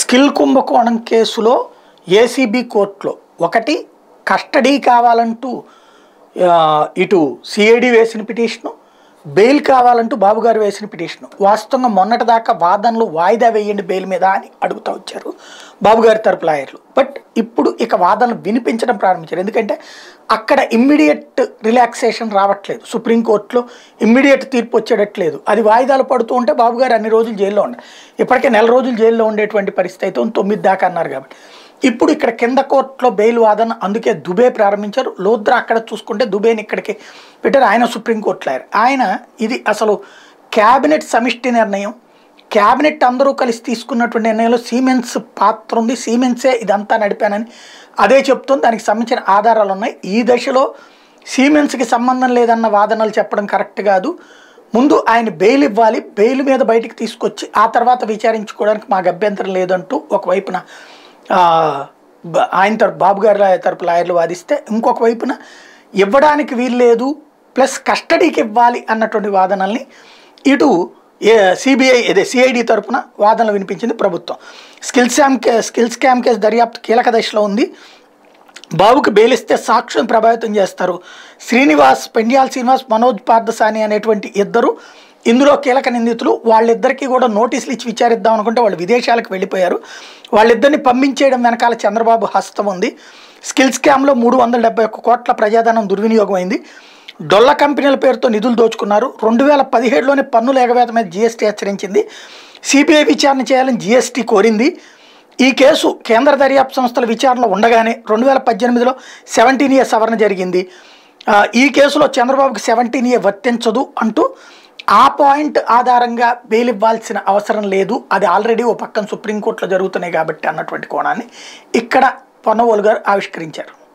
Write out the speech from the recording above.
skill కుంభకోణం కేసులో ACB కోర్టులో ఒకటి కస్టడీ కావాలంటూ ఆ, ఇటు సిఐడి వేసిన పిటిషను బెయిల్ కావాలంటూ బాబు గారు వేసిన పిటిషను వాస్తవంగా మొన్నటిదాకా వాదనలు వాయిదా వేయండి బెయిల్ మీద అని అడుగుతూ వచ్చారు బాబు గారి తరపు లాయర్లు బట్ ఇప్పుడు ఇక వాదనలు వినిపించడం ప్రారంభించారు ఎందుకంటే అక్కడ ఇమ్మీడియట్ రిలాక్సేషన్ రావట్లేదు సుప్రీంకోర్టులో ఇమ్మీడియట్ తీర్పు వచ్చేటట్లేదు అది వాయిదాలు పడుతూ ఉంటే బాబు గారు అన్ని రోజులు జైల్లో ఉండాలి ఇప్పటికే నెల రోజులు జైల్లో ఉండేటువంటి పరిస్థితి అయితే ఉంది, తొమ్మిది దాకా అన్నారు కాబట్టి ఇప్పుడు ఇక్కడ కింద కోర్టులో బెయిల్ వాదన అందుకే దుబే ప్రారంభించారు లోద్రా అక్కడ చూసుకుంటే దుబేని ఇక్కడికి పెట్టారు ఆయన సుప్రీంకోర్టు లాయర్ ఆయన ఇది అసలు క్యాబినెట్ సమిష్టి నిర్ణయం క్యాబినెట్ అందరూ కలిసి తీసుకున్నటువంటి నిర్ణయంలో సీమెన్స్ పాత్ర ఉంది సీమెన్సే ఇదంతా నడిపానని అదే చెప్తుంది దానికి సంబంధించిన ఆధారాలు ఉన్నాయి ఈ దశలో సీమెన్స్కి సంబంధం లేదన్న వాదనలు చెప్పడం కరెక్ట్ కాదు ముందు ఆయన బెయిల్ ఇవ్వాలి బెయిల్ మీద బయటికి తీసుకొచ్చి ఆ తర్వాత విచారించుకోవడానికి మాకు అభ్యంతరం లేదంటూ ఒకవైపున ఆ, బ- ఆయన తరపు బాబు గారి లా- తరపు లాయర్లు వాదిస్తే ఇంకొక వైపున ఇవ్వడానికి వీలు లేదు ప్లస్ కస్టడీకి ఇవ్వాలి అన్నటువంటి వాదనల్ని ఇటు ఏ సిబిఐ అదే సిఐడి తరపున వాదనలు వినిపించింది ప్రభుత్వం స్కిల్ స్కామ్ కే స్కిల్ స్కామ్ కేసు దర్యాప్తు కీలక దశలో ఉంది బాబుకి బెయిలిస్తే సాక్షులను ప్రభావితం చేస్తారు శ్రీనివాస్ పెండ్యాల్ శ్రీనివాస్ మనోజ్ పార్థసాని అనేటువంటి ఇద్దరు ఇందులో కీలక నిందితులు వాళ్ళిద్దరికీ కూడా నోటీసులు ఇచ్చి విచారిద్దాం అనుకుంటే వాళ్ళు విదేశాలకు వెళ్ళిపోయారు వాళ్ళిద్దరిని పంపించేయడం వెనకాల చంద్రబాబు హస్తం ఉంది స్కిల్ స్కామ్లో మూడు వందల డెబ్బై ఒక్క కోట్ల ప్రజాధనం దుర్వినియోగం అయింది డొల్ల కంపెనీల పేరుతో నిధులు దోచుకున్నారు రెండు వేల పదిహేడులోనే పన్నుల ఎగవేత మీద జీఎస్టీ హెచ్చరించింది సిబిఐ విచారణ చేయాలని జీఎస్టీ కోరింది ఈ కేసు కేంద్ర దర్యాప్తు సంస్థల విచారణలో ఉండగానే రెండు వేల పద్దెనిమిదిలో సెవెంటీన్ ఇయర్ సవరణ జరిగింది ఆ, ఈ కేసులో చంద్రబాబుకి సెవెంటీన్ ఇయర్ వర్తించదు అంటూ ఆ పాయింట్ ఆధారంగా బెయిల్ ఇవ్వాల్సిన అవసరం లేదు అది ఆల్రెడీ ఓ పక్కన సుప్రీంకోర్టులో జరుగుతున్నాయి కాబట్టి అన్నటువంటి కోణాన్ని ఇక్కడ పొన్నవోలు గారు ఆవిష్కరించారు